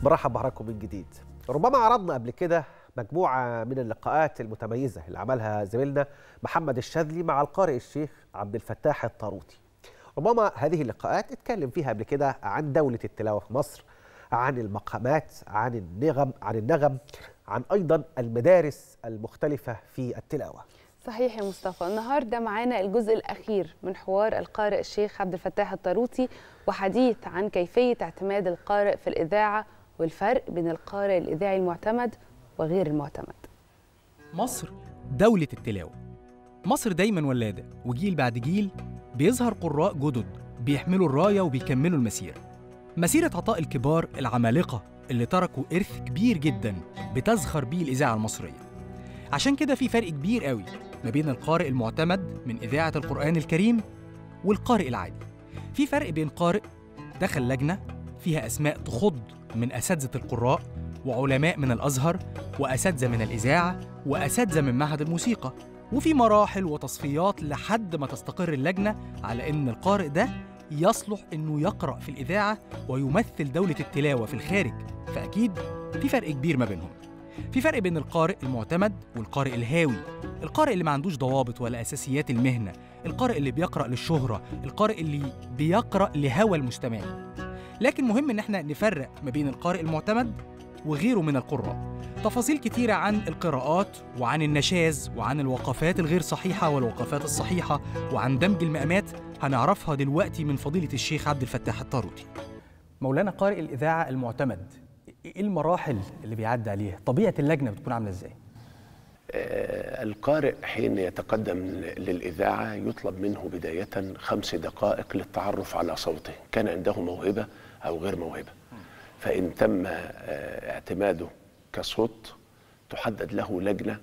مرحب بحضراتكم من جديد ربما عرضنا قبل كده مجموعة من اللقاءات المتميزة اللي عملها زميلنا محمد الشاذلي مع القارئ الشيخ عبد الفتاح الطاروطي ربما هذه اللقاءات اتكلم فيها قبل كده عن دولة التلاوة في مصر عن المقامات عن النغم عن النغم عن أيضا المدارس المختلفة في التلاوة صحيح يا مصطفى النهارده معانا الجزء الاخير من حوار القارئ الشيخ عبد الفتاح الطاروطي وحديث عن كيفيه اعتماد القارئ في الاذاعه والفرق بين القارئ الاذاعي المعتمد وغير المعتمد مصر دولة التلاوة مصر دايما ولادة وجيل بعد جيل بيظهر قراء جدد بيحملوا الراية وبيكملوا المسيرة مسيرة عطاء الكبار العمالقة اللي تركوا إرث كبير جدا بتزخر بيه الإذاعة المصرية عشان كده في فرق كبير قوي ما بين القارئ المعتمد من إذاعة القرآن الكريم والقارئ العادي في فرق بين قارئ دخل لجنة فيها أسماء تخض من أساتذة القراء وعلماء من الأزهر وأساتذة من الإذاعة وأساتذة من معهد الموسيقى وفي مراحل وتصفيات لحد ما تستقر اللجنة على إن القارئ ده يصلح إنه يقرأ في الإذاعة ويمثل دولة التلاوة في الخارج فأكيد في فرق كبير ما بينهم في فرق بين القارئ المعتمد والقارئ الهاوي القارئ اللي ما عندوش ضوابط ولا أساسيات المهنة القارئ اللي بيقرأ للشهرة القارئ اللي بيقرأ لهوى المستمعين لكن مهم إن احنا نفرق ما بين القارئ المعتمد وغيره من القراء تفاصيل كتيرة عن القراءات وعن النشاز وعن الوقفات الغير صحيحة والوقفات الصحيحة وعن دمج المقامات هنعرفها دلوقتي من فضيلة الشيخ عبد الفتاح الطاروطي مولانا قارئ الإذاعة المعتمد إيه المراحل اللي بيعدي عليها؟ طبيعة اللجنة بتكون عاملة إزاي؟ آه، القارئ حين يتقدم للإذاعة يطلب منه بداية خمس دقائق للتعرف على صوته كان عنده موهبة أو غير موهبة فإن تم آه، اعتماده كصوت تحدد له لجنة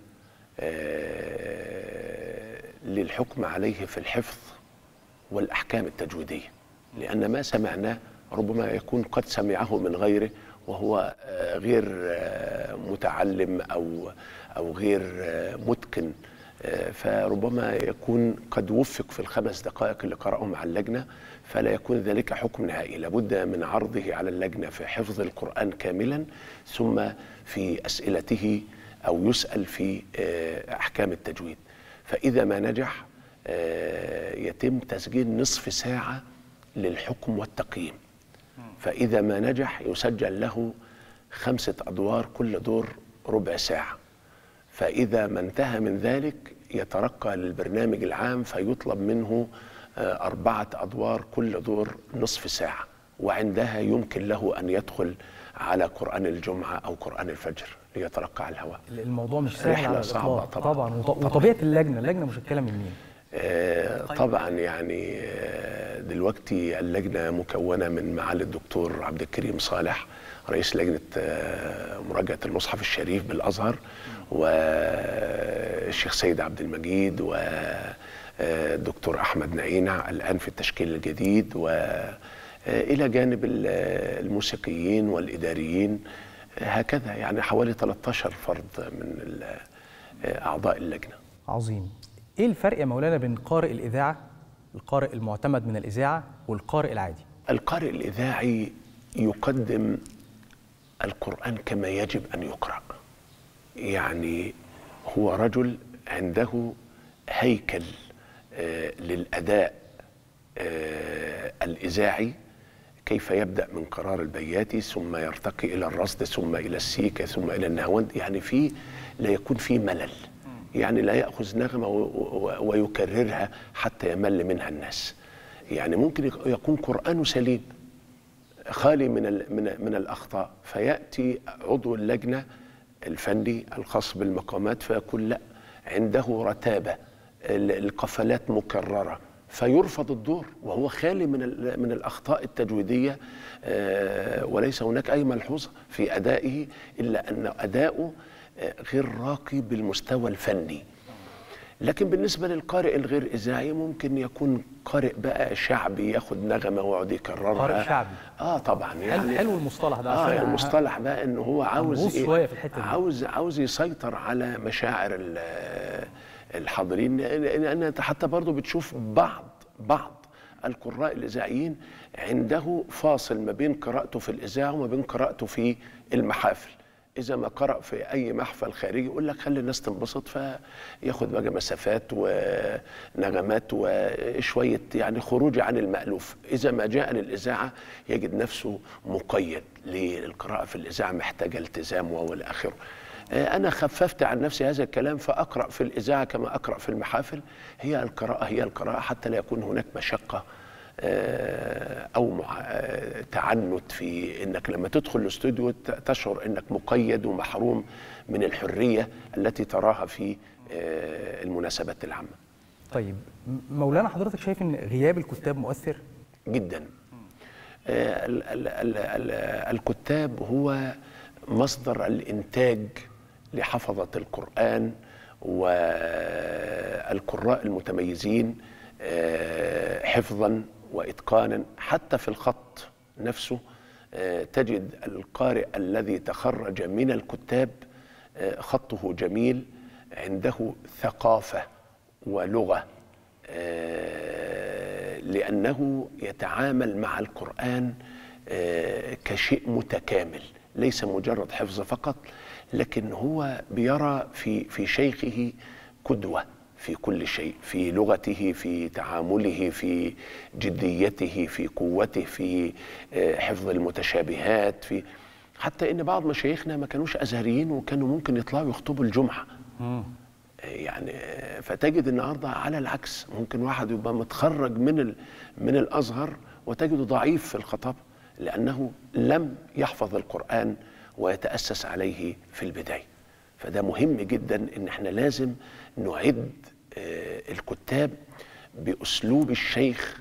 آه، للحكم عليه في الحفظ والأحكام التجويدية لأن ما سمعناه ربما يكون قد سمعه من غيره وهو آه، غير آه، متعلم أو أو غير آه، متقن آه، فربما يكون قد وفق في الخمس دقائق اللي قرأهم على اللجنة فلا يكون ذلك حكم نهائي لابد من عرضه على اللجنة في حفظ القرآن كاملا ثم في أسئلته أو يسأل في آه، أحكام التجويد فإذا ما نجح آه، يتم تسجيل نصف ساعة للحكم والتقييم فإذا ما نجح يسجل له خمسة أدوار كل دور ربع ساعة فإذا ما انتهى من ذلك يترقى للبرنامج العام فيطلب منه آه، أربعة أدوار كل دور نصف ساعة وعندها يمكن له أن يدخل على قرآن الجمعة أو قرآن الفجر ليترقى على الهواء الموضوع مش سهل رحلة على صعبة الإطلاق. طبعاً. طبعا وط- وطبيعة اللجنة اللجنة مشكلة من مين؟ آه، طبعا يعني آه، دلوقتي اللجنة مكونة من معالي الدكتور عبد الكريم صالح رئيس لجنة آه، مراجعة المصحف الشريف بالأزهر والشيخ سيد عبد المجيد والدكتور أحمد نعينة الآن في التشكيل الجديد وإلى جانب ال- الموسيقيين والإداريين آه، هكذا يعني حوالي 13 فرد من ال- آه، أعضاء اللجنة عظيم ايه الفرق يا مولانا بين قارئ الإذاعة القارئ المعتمد من الإذاعة والقارئ العادي؟ القارئ الإذاعي يقدم القرآن كما يجب أن يقرأ يعني هو رجل عنده هيكل آه، للأداء آه، الإذاعي كيف يبدأ من قرار البياتي ثم يرتقي إلى الرصد ثم إلى السيكة ثم إلى النهوند يعني في لا يكون في ملل يعني لا يأخذ نغمة و- و- ويكررها حتى يمل منها الناس يعني ممكن يك- يكون قرآنه سليم خالي من ال- من من الاخطاء فياتي عضو اللجنه الفني الخاص بالمقامات فيقول لا عنده رتابه ال- القفلات مكرره فيرفض الدور وهو خالي من ال- من الاخطاء التجويديه آه، وليس هناك اي ملحوظه في ادائه الا ان اداؤه آه، غير راقي بالمستوى الفني لكن بالنسبة للقارئ الغير إذاعي ممكن يكون قارئ بقى شعبي ياخد نغمة ويقعد يكررها قارئ شعبي. اه طبعا يعني حلو المصطلح ده اه عشان يعني المصطلح بقى ان هو عاوز هنغوص شوية في الحتة دي. عاوز عاوز يسيطر على مشاعر ال- الحاضرين لان أنت حتى برضو بتشوف بعض بعض القراء الإذاعيين عنده فاصل ما بين قراءته في الإذاعة وما بين قراءته في المحافل إذا ما قرأ في أي محفل خارجي يقول لك خلي الناس تنبسط فياخد بقى مسافات ونغمات وشوية يعني خروج عن المألوف إذا ما جاء للإذاعة يجد نفسه مقيد للقراءة في الإذاعة محتاجة التزام والى آخره أنا خففت عن نفسي هذا الكلام فأقرأ في الإذاعة كما أقرأ في المحافل هي القراءة هي القراءة حتى لا يكون هناك مشقة آه، أو مع- آه، تعنت في إنك لما تدخل الاستوديو ت- تشعر إنك مقيد ومحروم من الحرية التي تراها في آه، المناسبات العامة طيب م- مولانا حضرتك شايف ان غياب الكتاب مؤثر جدا آه، ال- ال- ال- ال- الكتاب هو مصدر الإنتاج لحفظة القرآن والقراء المتميزين آه، حفظا وإتقانا حتى في الخط نفسه آه، تجد القارئ الذي تخرج من الكتاب آه، خطه جميل عنده ثقافة ولغة آه، لأنه يتعامل مع القرآن آه، كشيء متكامل ليس مجرد حفظ فقط لكن هو بيرى في في شيخه قدوة في كل شيء في لغته في تعامله في جديته في قوته في آه، حفظ المتشابهات في حتى ان بعض مشايخنا ما كانوش ازهريين وكانوا ممكن يطلعوا يخطبوا الجمعه يعني فتجد النهارده على العكس ممكن واحد يبقى متخرج من ال- من الازهر وتجده ضعيف في الخطابه لانه لم يحفظ القران ويتاسس عليه في البدايه فده مهم جدا ان احنا لازم نعد آه، الكتاب باسلوب الشيخ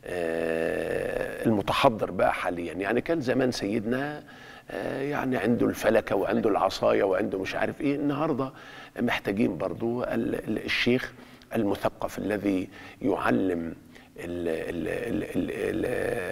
آه، المتحضر بقى حاليا يعني كان زمان سيدنا آه، يعني عنده الفلكة وعنده العصاية وعنده مش عارف ايه النهاردة محتاجين برضو ال- ال- الشيخ المثقف الذي يعلم ال ال ال ال ال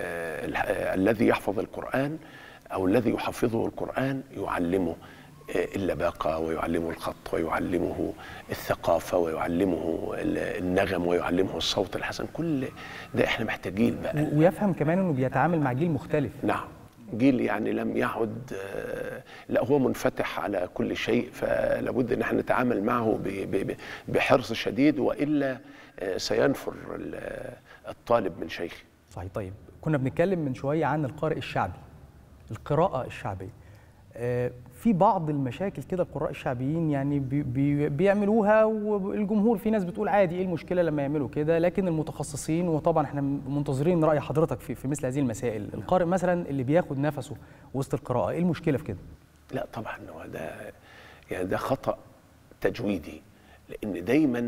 ال الذي يحفظ القرآن أو الذي يحفظه القرآن يعلمه آه، اللباقة ويعلمه الخط ويعلمه الثقافة ويعلمه ال- النغم ويعلمه الصوت الحسن كل ده احنا محتاجين بقى و- ويفهم كمان انه بيتعامل مع جيل مختلف نعم جيل يعني لم يعد آه، لا هو منفتح على كل شيء فلابد ان احنا نتعامل معه ب- ب- ب- بحرص شديد والا آه، سينفر ال- الطالب من شيخه صحيح طيب كنا بنتكلم من شويه عن القارئ الشعبي القراءه الشعبيه آه، في بعض المشاكل كده القراء الشعبيين يعني بي بي بيعملوها والجمهور في ناس بتقول عادي ايه المشكله لما يعملوا كده لكن المتخصصين وطبعا احنا منتظرين راي حضرتك في, في مثل هذه المسائل القارئ مثلا اللي بياخد نفسه وسط القراءه ايه المشكله في كده لا طبعا هو ده يعني ده خطا تجويدي لان دايما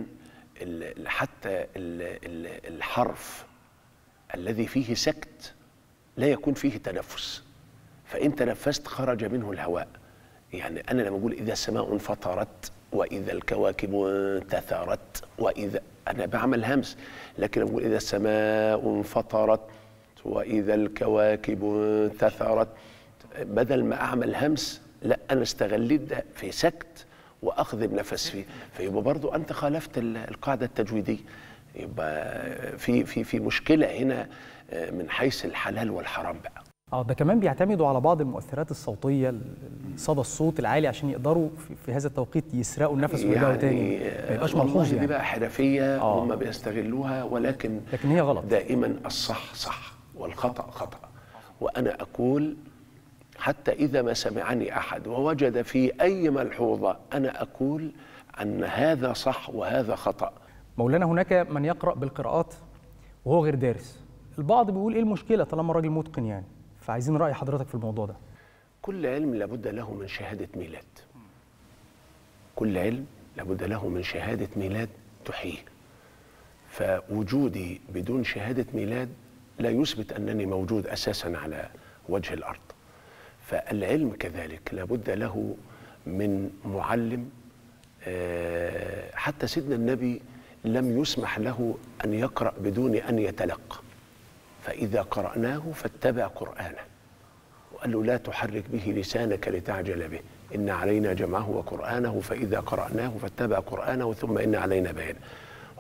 ال- حتى ال- ال- الحرف الذي فيه سكت لا يكون فيه تنفس فإن تنفست خرج منه الهواء يعني أنا لما أقول إذا السماء انفطرت وإذا الكواكب انتثرت وإذا أنا بعمل همس لكن لما أقول إذا السماء انفطرت وإذا الكواكب انتثرت بدل ما أعمل همس لا أنا استغليت ده في سكت وأخذ بنفس فيه فيبقى برضو أنت خالفت ال- القاعدة التجويدية يبقى في في في مشكلة هنا آه، من حيث الحلال والحرام بقى اه ده كمان بيعتمدوا على بعض المؤثرات الصوتيه ال- صدى الصوت العالي عشان يقدروا في, في هذا التوقيت يسرقوا النفس ويرجعوا تاني ما يبقاش والله ملحوظ دي يعني بقى حرفيه آه. هم بيستغلوها ولكن لكن هي غلط دائما الصح صح والخطا خطا وانا اقول حتى اذا ما سمعني احد ووجد في اي ملحوظه انا اقول ان هذا صح وهذا خطا مولانا هناك من يقرأ بالقراءات وهو غير دارس البعض بيقول ايه المشكلة طالما الراجل متقن يعني فعايزين رأي حضرتك في الموضوع ده كل علم لابد له من شهاده ميلاد كل علم لابد له من شهاده ميلاد تحييه فوجودي بدون شهاده ميلاد لا يثبت انني موجود اساسا على وجه الارض فالعلم كذلك لابد له من معلم آه، حتى سيدنا النبي لم يسمح له ان يقرا بدون ان يتلقى فاذا قراناه فاتبع قرانه وقال له لا تحرك به لسانك لتعجل به إن علينا جمعه وقرآنه فإذا قرأناه فاتبع قرآنه ثم إن علينا بيانه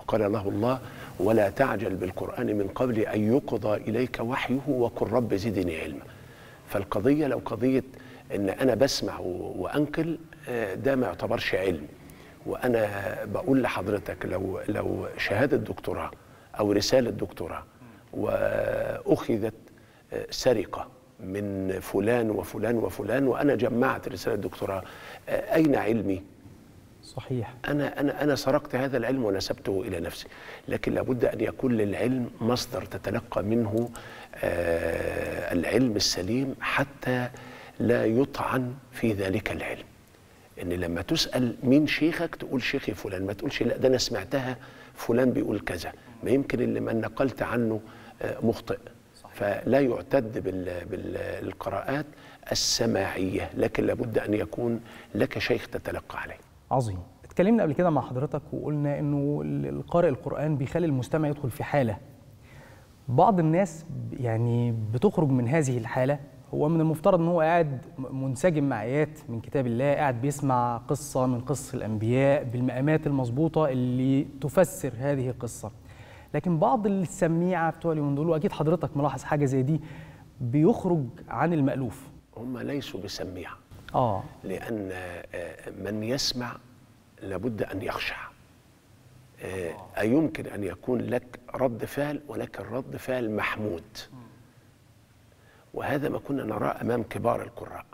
وقال الله الله ولا تعجل بالقرآن من قبل أن يقضى إليك وحيه وقل رب زدني علما فالقضية لو قضية إن أنا بسمع و- وأنقل آه، ده ما يعتبرش علم وأنا بقول لحضرتك لو لو شهادة دكتوراه أو رسالة دكتوراه وأخذت آه، سرقة من فلان وفلان وفلان وأنا جمعت رسالة دكتوراه آه، أين علمي؟ صحيح أنا أنا أنا سرقت هذا العلم ونسبته إلى نفسي، لكن لابد أن يكون للعلم مصدر تتلقى منه آه العلم السليم حتى لا يطعن في ذلك العلم. إن لما تسأل مين شيخك تقول شيخي فلان، ما تقولش لا ده أنا سمعتها فلان بيقول كذا، ما يمكن اللي ما نقلت عنه آه مخطئ. فلا يعتد بال- بالقراءات السماعية، لكن لابد أن يكون لك شيخ تتلقى عليه. عظيم اتكلمنا قبل كده مع حضرتك وقلنا انه ال- القارئ القرآن بيخلي المستمع يدخل في حالة بعض الناس ب- يعني بتخرج من هذه الحالة هو من المفترض ان هو قاعد م- منسجم مع ايات من كتاب الله قاعد بيسمع قصة من قصص الانبياء بالمقامات المظبوطة اللي تفسر هذه القصة لكن بعض السميعة بتوع اليومين دول واكيد حضرتك ملاحظ حاجة زي دي بيخرج عن المألوف هم ليسوا بسميع اه لأن آه، من يسمع لابد أن يخشع آه، أيمكن أن يكون لك رد فعل ولكن رد فعل محمود وهذا ما كنا نراه أمام كبار القراء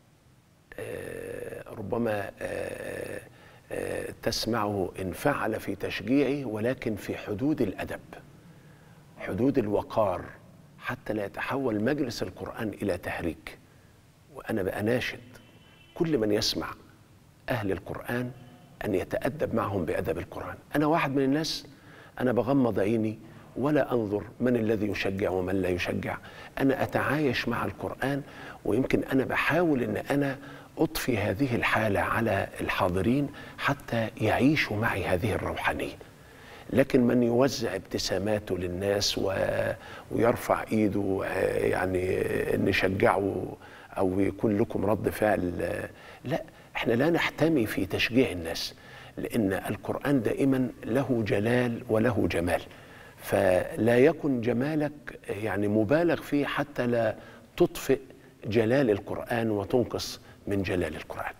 آه، ربما آه، آه، تسمعه إن فعل في تشجيعه ولكن في حدود الأدب حدود الوقار حتى لا يتحول مجلس القرآن إلى تهريج وأنا بأناشد كل من يسمع أهل القرآن أن يتأدب معهم بأدب القرآن أنا واحد من الناس أنا بغمض عيني ولا أنظر من الذي يشجع ومن لا يشجع أنا أتعايش مع القرآن ويمكن أنا بحاول أن أنا أضفي هذه الحالة على الحاضرين حتى يعيشوا معي هذه الروحانية لكن من يوزع ابتساماته للناس و... ويرفع ايده آه، يعني آه، نشجعه او يكون لكم رد فعل آه، لا احنا لا نحتمي في تشجيع الناس لان القران دائما له جلال وله جمال فلا يكن جمالك يعني مبالغ فيه حتى لا تطفئ جلال القران وتنقص من جلال القران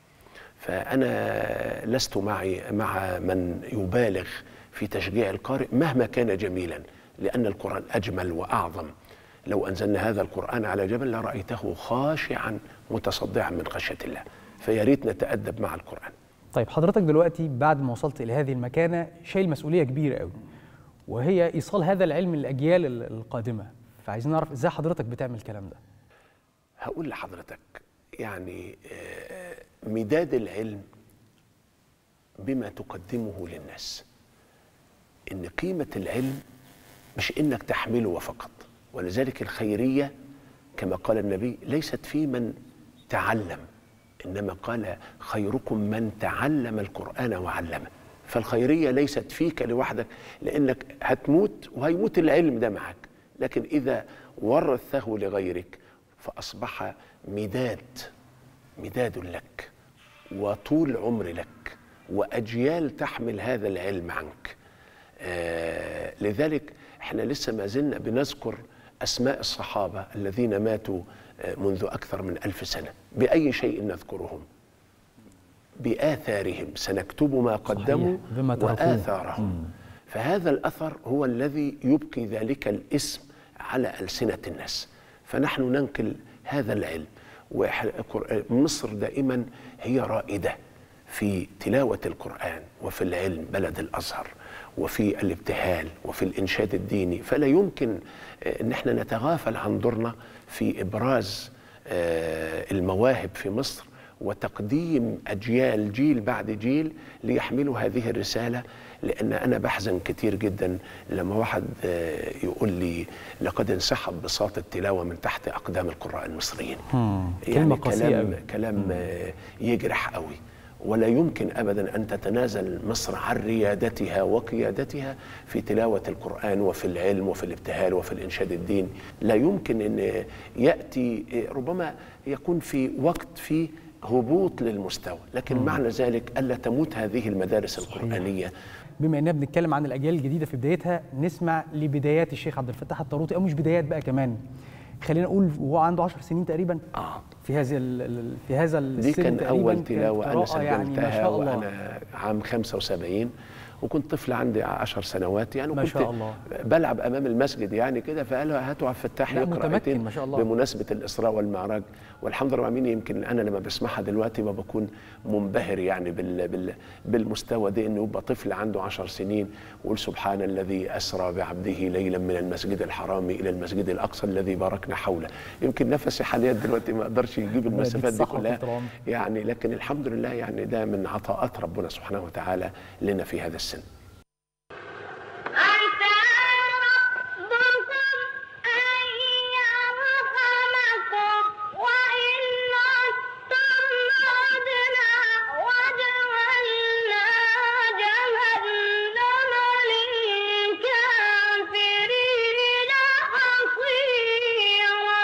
فأنا لست معي مع من يبالغ في تشجيع القارئ مهما كان جميلا لأن القرآن أجمل وأعظم لو أنزلنا هذا القرآن على جبل لرأيته خاشعا متصدعا من خشية الله فيا ريت نتأدب مع القرآن طيب حضرتك دلوقتي بعد ما وصلت الى هذه المكانه شايل مسؤوليه كبيره قوي وهي ايصال هذا العلم للاجيال ال- القادمه فعايزين نعرف ازاي حضرتك بتعمل الكلام ده هقول لحضرتك يعني آه، مداد العلم بما تقدمه للناس ان قيمه العلم مش انك تحمله فقط ولذلك الخيريه كما قال النبي ليست في من تعلم انما قال خيركم من تعلم القران وعلمه فالخيريه ليست فيك لوحدك لانك هتموت وهيموت العلم ده معك لكن اذا ورثته لغيرك فاصبح مداد مداد لك وطول عمر لك واجيال تحمل هذا العلم عنك آه لذلك احنا لسه ما زلنا بنذكر اسماء الصحابه الذين ماتوا آه منذ اكثر من ألف سنه باي شيء نذكرهم باثارهم سنكتب ما قدموا بما تركوه. واثارهم فهذا الاثر هو الذي يبقي ذلك الاسم على السنه الناس فنحن ننقل هذا العلم ومصر دائما هي رائده في تلاوه القران وفي العلم بلد الازهر وفي الابتهال وفي الانشاد الديني فلا يمكن آه، ان احنا نتغافل عن دورنا في ابراز آه، المواهب في مصر وتقديم اجيال جيل بعد جيل ليحملوا هذه الرساله لان انا بحزن كتير جدا لما واحد آه، يقول لي لقد انسحب بساط التلاوه من تحت اقدام القراء المصريين كلمة قاسية كلام أوي. كلام آه، يجرح قوي ولا يمكن ابدا ان تتنازل مصر عن ريادتها وقيادتها في تلاوه القران وفي العلم وفي الابتهال وفي الانشاد الديني لا يمكن ان ياتي ربما يكون في وقت فيه هبوط للمستوى لكن معنى ذلك ألا تموت هذه المدارس القرآنية بما اننا بنتكلم عن الاجيال الجديده في بدايتها نسمع لبدايات الشيخ عبد الفتاح الطاروطي او مش بدايات بقى كمان خلينا نقول وهو عنده 10 سنين تقريبا آه. في هذا ال- ال- في هذا دي السن كان تقريباً أول كانت تلاوة أنا قراءة يعني ما سجلتها شاء الله وأنا عام 75 وكنت طفل عندي 10 سنوات يعني ما وكنت شاء الله. بلعب امام المسجد يعني كده فقالوا هاتوا عبد الفتاح لا، يقرا متمكن آيتين ما شاء الله. بمناسبه الاسراء والمعراج والحمد لله العالمين يمكن انا لما بسمعها دلوقتي ما بكون منبهر يعني بال بال بالمستوى ده انه يبقى طفل عنده 10 سنين ويقول سبحان الذي اسرى بعبده ليلا من المسجد الحرام الى المسجد الاقصى الذي باركنا حوله يمكن نفسي حاليا دلوقتي ما اقدرش يجيب المسافات دي الصحة كلها والإكرام. يعني لكن الحمد لله يعني ده من عطاءات ربنا سبحانه وتعالى لنا في هذا السن عسى ربكم أن يرحمكم وإن عدتم عدنا وجعلنا جهنم للكافرين حصيرا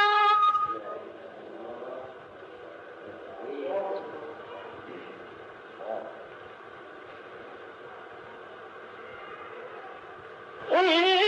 إن